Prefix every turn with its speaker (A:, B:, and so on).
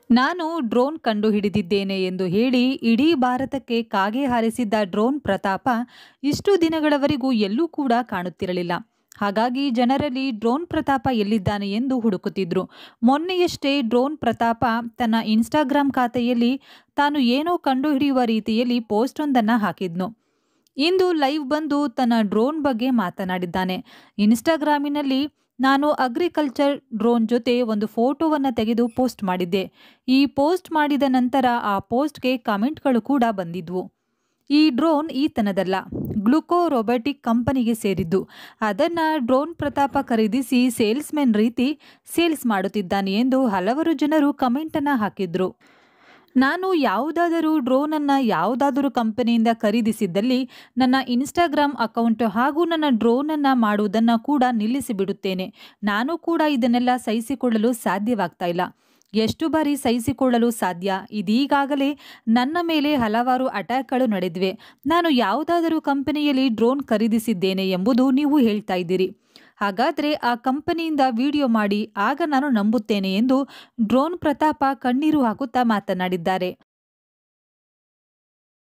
A: ನಾನು ಡ್ರೋನ್ ಕಂಡುಹಿಡಿದಿದ್ದೇನೆ ಎಂದು ಹೇಳಿ ಇಡೀ ಭಾರತಕ್ಕೆ ಕಾಗೆ ಹಾರಿಸಿದ್ದ ಡ್ರೋನ್ ಪ್ರತಾಪ ಇಷ್ಟು ದಿನಗಳವರೆಗೂ ಎಲ್ಲೂ ಕೂಡ ಕಾಣುತ್ತಿರಲಿಲ್ಲ ಹಾಗಾಗಿ ಜನರಲ್ಲಿ ಡ್ರೋನ್ ಪ್ರತಾಪ ಎಲ್ಲಿದ್ದಾನೆ ಎಂದು ಹುಡುಕುತ್ತಿದ್ರು ಮೊನ್ನೆಯಷ್ಟೇ ಡ್ರೋನ್ ಪ್ರತಾಪ ತನ್ನ ಇನ್ಸ್ಟಾಗ್ರಾಮ್ ಖಾತೆಯಲ್ಲಿ ತಾನು ಏನೋ ಕಂಡುಹಿಡಿಯುವ ರೀತಿಯಲ್ಲಿ ಪೋಸ್ಟೊಂದನ್ನು ಹಾಕಿದ್ನು ಇಂದು ಲೈವ್ ಬಂದು ತನ್ನ ಡ್ರೋನ್ ಬಗ್ಗೆ ಮಾತನಾಡಿದ್ದಾನೆ ಇನ್ಸ್ಟಾಗ್ರಾಮಿನಲ್ಲಿ ನಾನು ಅಗ್ರಿಕಲ್ಚರ್ ಡ್ರೋನ್ ಜೊತೆ ಒಂದು ಫೋಟೋವನ್ನು ತೆಗೆದು ಪೋಸ್ಟ್ ಮಾಡಿದ್ದೆ ಈ ಪೋಸ್ಟ್ ಮಾಡಿದ ನಂತರ ಆ ಪೋಸ್ಟ್ಗೆ ಕಮೆಂಟ್ಗಳು ಕೂಡ ಬಂದಿದ್ವು ಈ ಡ್ರೋನ್ ಈತನದಲ್ಲ ಗ್ಲುಕೋ ರೊಬೊಟಿಕ್ ಕಂಪನಿಗೆ ಸೇರಿದ್ದು ಅದನ್ನು ಡ್ರೋನ್ ಪ್ರತಾಪ ಖರೀದಿಸಿ ಸೇಲ್ಸ್ಮೆನ್ ರೀತಿ ಸೇಲ್ಸ್ ಮಾಡುತ್ತಿದ್ದಾನೆ ಎಂದು ಹಲವರು ಜನರು ಕಮೆಂಟನ್ನು ಹಾಕಿದ್ರು ನಾನು ಯಾವುದಾದರೂ ಡ್ರೋನನ್ನು ಯಾವುದಾದರೂ ಕಂಪನಿಯಿಂದ ಖರೀದಿಸಿದ್ದಲ್ಲಿ ನನ್ನ ಇನ್ಸ್ಟಾಗ್ರಾಮ್ ಅಕೌಂಟ್ ಹಾಗೂ ನನ್ನ ಡ್ರೋನನ್ನು ಮಾಡುವುದನ್ನು ಕೂಡ ನಿಲ್ಲಿಸಿಬಿಡುತ್ತೇನೆ ನಾನು ಕೂಡ ಇದನ್ನೆಲ್ಲ ಸಹಿಸಿಕೊಳ್ಳಲು ಸಾಧ್ಯವಾಗ್ತಾ ಇಲ್ಲ ಎಷ್ಟು ಬಾರಿ ಸಹಿಸಿಕೊಳ್ಳಲು ಸಾಧ್ಯ ಇದೀಗಾಗಲೇ ನನ್ನ ಮೇಲೆ ಹಲವಾರು ಅಟ್ಯಾಕ್ಗಳು ನಡೆದಿವೆ ನಾನು ಯಾವುದಾದರೂ ಕಂಪನಿಯಲ್ಲಿ ಡ್ರೋನ್ ಖರೀದಿಸಿದ್ದೇನೆ ಎಂಬುದು ನೀವು ಹೇಳ್ತಾ ಇದ್ದೀರಿ ಹಾಗಾದರೆ ಆ ಕಂಪನಿಯಿಂದ ವಿಡಿಯೋ ಮಾಡಿ ಆಗ ನಾನು ನಂಬುತ್ತೇನೆ ಎಂದು ಡ್ರೋನ್ ಪ್ರತಾಪ ಕಣ್ಣೀರು ಹಾಕುತ್ತಾ ಮಾತನಾಡಿದ್ದಾರೆ